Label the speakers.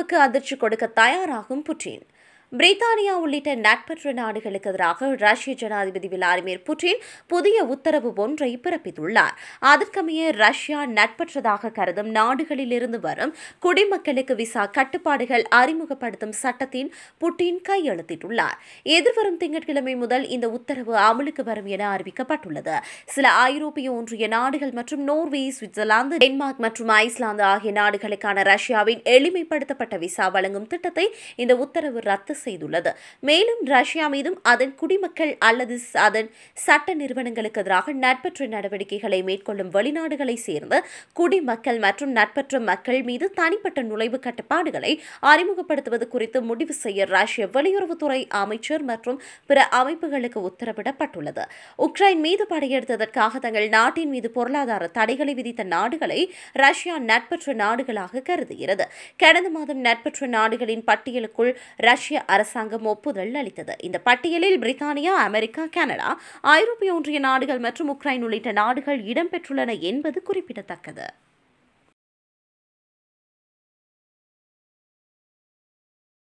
Speaker 1: ரஷ்யாவுக்கு அதிர்ச்சி கொடுக்க தயாராகும் புட்டின் பிரித்தானியா உள்ளிட்ட நட்பற்ற நாடுகளுக்கு எதிராக ரஷ்ய ஜனாதிபதி விளாடிமிர் புட்டின் புதிய உத்தரவு ஒன்றை பிறப்பித்துள்ளார் அதற்கமைய ரஷ்யா நட்பற்றதாக கருதும் நாடுகளிலிருந்து வரும் குடிமக்களுக்கு விசா கட்டுப்பாடுகள் அறிமுகப்படுத்தும் சட்டத்தின் புட்டின் கையெழுத்திட்டுள்ளார் எதிர்வரும் திங்கட்கிழமை முதல் இந்த உத்தரவு அமலுக்கு வரும் என அறிவிக்கப்பட்டுள்ளது சில ஐரோப்பிய ஒன்றிய நாடுகள் மற்றும் நோர்வே சுவிட்சர்லாந்து டென்மார்க் மற்றும் ஐஸ்லாந்து ஆகிய நாடுகளுக்கான ரஷ்யாவின் எளிமைப்படுத்தப்பட்ட விசா வழங்கும் திட்டத்தை இந்த உத்தரவு ரத்து செய்துள்ளது மேலும் ரஷ்யா மீதும் அதன் குடிமக்கள் அல்லது அதன் சட்ட நிறுவனங்களுக்கு எதிராக நட்பற்ற நடவடிக்கைகளை மேற்கொள்ளும் வெளிநாடுகளை சேர்ந்த குடிமக்கள் மற்றும் நட்பற்ற மக்கள் மீது தனிப்பட்ட நுழைவு கட்டுப்பாடுகளை அறிமுகப்படுத்துவது குறித்து முடிவு செய்ய ரஷ்ய வெளியுறவுத்துறை அமைச்சர் மற்றும் பிற அமைப்புகளுக்கு உத்தரவிடப்பட்டுள்ளது உக்ரைன் மீது படையெடுத்ததற்காக தங்கள் நாட்டின் மீது பொருளாதார தடைகளை விதித்த நாடுகளை ரஷ்யா நட்பற்ற நாடுகளாக கருதுகிறது கடந்த மாதம் நட்பற்ற நாடுகளின் பட்டியலுக்குள் ரஷ்ய அரசாங்கம் ஒப்புதல் அளித்தது இந்த பட்டியலில் பிரித்தானியா அமெரிக்கா கனடா ஐரோப்பிய ஒன்றிய நாடுகள் மற்றும் உக்ரைன் உள்ளிட்ட நாடுகள் இடம்பெற்றுள்ளன என்பது குறிப்பிடத்தக்கது